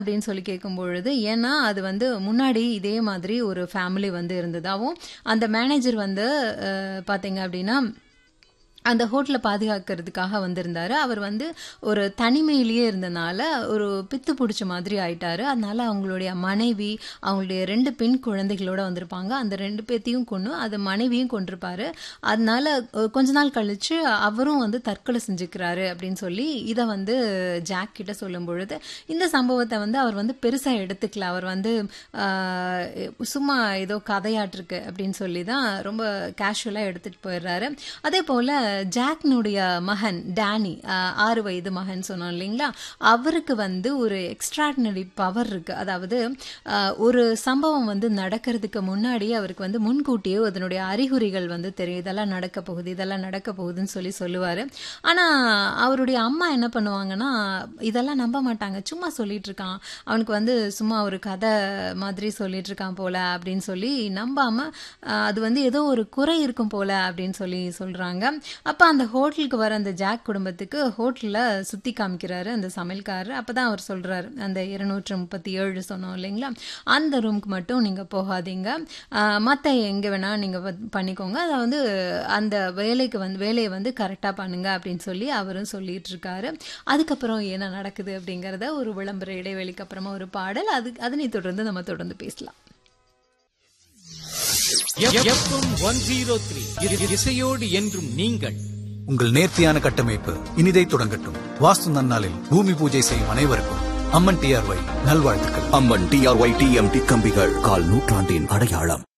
அப்படின்னு சொல்லி கேட்கும் பொழுது ஏன்னா அது வந்து முன்னாடி இதே மாதிரி ஒரு ஃபேமிலி வந்து இருந்ததாகவும் அந்த மேனேஜர் வந்து அஹ், பாத்தீங்க அப்படின்னா அந்த ஹோட்டலை பாதுகாக்கிறதுக்காக வந்திருந்தாரு அவர் வந்து ஒரு தனிமையிலேயே இருந்தனால ஒரு பித்து பிடிச்ச மாதிரி ஆயிட்டாரு அதனால அவங்களுடைய மனைவி அவங்களுடைய ரெண்டு பெண் குழந்தைகளோட வந்திருப்பாங்க அந்த ரெண்டு பேத்தையும் கொண்டு அது மனைவியும் கொண்டிருப்பாரு அதனால அஹ், கொஞ்ச நாள் கழிச்சு அவரும் வந்து தற்கொலை செஞ்சுக்கிறாரு அப்படின்னு சொல்லி இதை வந்து ஜாக் கிட்ட சொல்லும் பொழுது இந்த சம்பவத்தை வந்து அவர் வந்து பெருசா எடுத்துக்கல அவர் வந்து ஆஹ், சும்மா ஏதோ கதையாட்டிருக்கு அப்படின்னு சொல்லி தான் ரொம்ப கேஷுவலா எடுத்துட்டு போயிடுறாரு அதே போல ஜாக்னுடைய மகன் டேனி ஆஹ், ஆறு வயது மகன் சொன்னோம் இல்லைங்களா அவருக்கு வந்து ஒரு எக்ஸ்ட்ராடினரி பவர் இருக்கு அதாவது ஆஹ், ஒரு சம்பவம் வந்து நடக்கிறதுக்கு முன்னாடி அவருக்கு வந்து முன்கூட்டியே அதனுடைய அறிகுறிகள் வந்து தெரியும் இதெல்லாம் நடக்க போகுது இதெல்லாம் நடக்க போகுதுன்னு சொல்லி சொல்லுவாரு ஆனா அவருடைய அம்மா என்ன பண்ணுவாங்கன்னா இதெல்லாம் நம்ப மாட்டாங்க சும்மா சொல்லிட்டு இருக்கான் அவனுக்கு வந்து சும்மா ஒரு கதை மாதிரி சொல்லிட்டு இருக்கான் போல அப்படின்னு சொல்லி நம்பாம ஆஹ், அது வந்து ஏதோ ஒரு குறை இருக்கும் போல அப்படின்னு சொல்லி சொல்றாங்க அப்ப அந்த ஹோட்டலுக்கு வர அந்த ஜாக் குடும்பத்துக்கு ஹோட்டல்ல சுத்தி காமிக்கிறாரு அந்த சமையல்காரர் அப்பதான் அவர் சொல்றாரு அந்த இருநூற்று முப்பத்தி ஏழு சொன்னோம் இல்லைங்களா அந்த ரூமுக்கு மட்டும் நீங்க போகாதீங்க ஆஹ், மத்த எங்க வேணா நீங்க வந்து பண்ணிக்கோங்க அதை வந்து அந்த வேலைக்கு வந்து வேலையை வந்து கரெக்டா பண்ணுங்க அப்படின்னு சொல்லி அவரும் சொல்லிட்டு இருக்காரு அதுக்கப்புறம் என்ன நடக்குது அப்படிங்கறத ஒரு விளம்பர இடைவெளிக்கு அப்புறமா ஒரு பாடல் அது அதனை தொடர்ந்து நம்ம தொடர்ந்து பேசலாம் ஒன் ஜீரோ த்ரீ இசையோடு என்றும் நீங்கள் உங்கள் நேர்த்தியான கட்டமைப்பு இனிதை தொடங்கட்டும் வாஸ்து நன்னாளில் பூமி பூஜை செய்யும் அனைவருக்கும் அம்மன் டிஆர்ஒய் நல்வாழ்த்துக்கள் அம்மன் டிஆர்ஒய் டிஎம்டி கம்பிகள் கால் நூற்றாண்டின் அடையாளம்